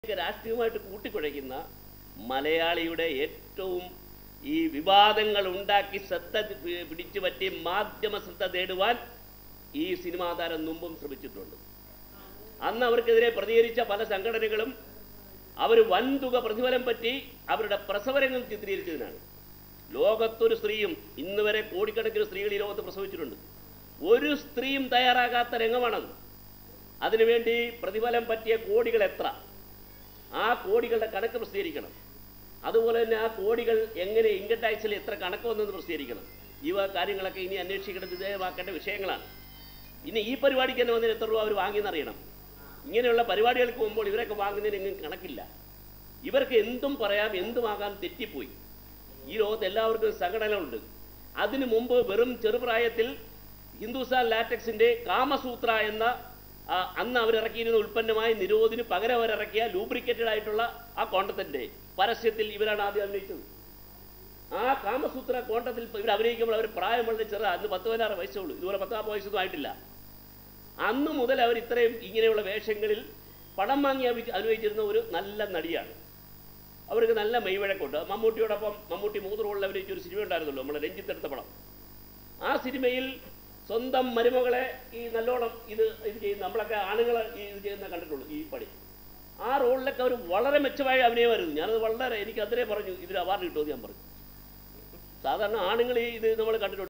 ഒക്കെ രാഷ്ട്രീയമായിട്ട് കൂട്ടിക്കുഴയ്ക്കുന്ന മലയാളിയുടെ ഏറ്റവും ഈ വിവാദങ്ങൾ ഉണ്ടാക്കി ശ്രദ്ധ പി- പിടിച്ചു പറ്റി മാധ്യമ ശ്രദ്ധ നേടുവാൻ ഈ സിനിമാ താരം മുമ്പും ശ്രമിച്ചിട്ടുണ്ട് അന്ന് അവർക്കെതിരെ പ്രതികരിച്ച പല സംഘടനകളും അവർ വൻതുക പ്രതിഫലം പറ്റി അവരുടെ പ്രസവരങ്ങൾ ചിത്രീകരിച്ചതിനാണ് ലോകത്തൊരു സ്ത്രീയും ഇന്ന് വരെ കോടിക്കണക്കിന് സ്ത്രീകൾ ഈ ലോകത്ത് പ്രസവിച്ചിട്ടുണ്ട് ഒരു സ്ത്രീയും തയ്യാറാകാത്ത രംഗമാണത് അതിനുവേണ്ടി പ്രതിഫലം പറ്റിയ കോടികൾ എത്ര ആ കോടികളുടെ കണക്ക് പ്രസിദ്ധീകരിക്കണം അതുപോലെ തന്നെ ആ കോടികൾ എങ്ങനെ ഇൻകം ടാക്സിൽ എത്ര കണക്ക് വന്നെന്ന് പ്രസിദ്ധീകരിക്കണം ഇവ കാര്യങ്ങളൊക്കെ ഇനി അന്വേഷിക്കേണ്ടത് വിധേയമാക്കേണ്ട വിഷയങ്ങളാണ് ഇനി ഈ പരിപാടിക്ക് തന്നെ വന്നതിന് എത്ര രൂപ അവർ വാങ്ങിയെന്നറിയണം ഇങ്ങനെയുള്ള പരിപാടികൾക്ക് പോകുമ്പോൾ ഇവരൊക്കെ വാങ്ങുന്നതിന് എങ്ങും കണക്കില്ല ഇവർക്ക് എന്തും പറയാം എന്തുമാകാൻ തെറ്റിപ്പോയി ഈ ലോകത്ത് എല്ലാവർക്കും സംഘടനകളുണ്ട് അതിനു മുമ്പ് വെറും ചെറുപ്രായത്തിൽ ഹിന്ദുസ്ഥാൻ ലാറ്റക്സിന്റെ കാമസൂത്ര എന്ന ആ, അന്ന് അവരിറക്കിയിരുന്ന ഉൽപ്പന്നമായി നിരോധിന് പകരം അവരിറക്കിയ ലൂബ്രിക്കേറ്റഡ് ആയിട്ടുള്ള ആ കോണ്ടത്തിന്റെ പരസ്യത്തിൽ ഇവരാണ് ആദ്യം അഭിനയിച്ചത് ആ കാമസൂത്ര കോണ്ടത്തിൽ ഇവർ അഭിനയിക്കുമ്പോൾ അവർ പ്രായം വളരെ ചെറുതാ അന്ന് പത്ത് പതിനാറ് വയസ്സുള്ളൂ ഇതുപോലെ പത്താം വയസ്സൊന്നും ആയിട്ടില്ല അന്ന് മുതൽ അവർ ഇത്രയും ഇങ്ങനെയുള്ള വേഷങ്ങളിൽ പണം വാങ്ങി അഭി- അഭിനയിച്ചിരുന്ന ഒരു നല്ല നടിയാണ് അവർക്ക് നല്ല മെയ്വഴക്കമുണ്ട് മമ്മൂട്ടിയോടൊപ്പം മമ്മൂട്ടി മൂന്ന് റോളിൽ അഭിനയിച്ച ഒരു സിനിമ ഉണ്ടായിരുന്നല്ലോ നമ്മുടെ രഞ്ജിത്ത് എടുത്ത പടം ആ സിനിമയിൽ സ്വന്തം മരുമകളെ ഈ നല്ലോണം ഇത് ഇത് ചെയ്യുന്ന നമ്മളൊക്കെ ആണുങ്ങൾ ഈ ഇത് ചെയ്യുന്ന കണ്ടിട്ടുള്ളൂ ഈ പണി ആ റോളിലൊക്കെ അവർ വളരെ മെച്ചമായ അഭിനയമായിരുന്നു ഞാനത് വളരെ എനിക്ക് അതിനെ പറഞ്ഞു ഇതിന് അവാർഡ് കിട്ടുമെന്ന് ഞാൻ പറഞ്ഞു സാധാരണ ആണുങ്ങൾ ഈ ഇത് നമ്മൾ കണ്ടിട്ടുണ്ട്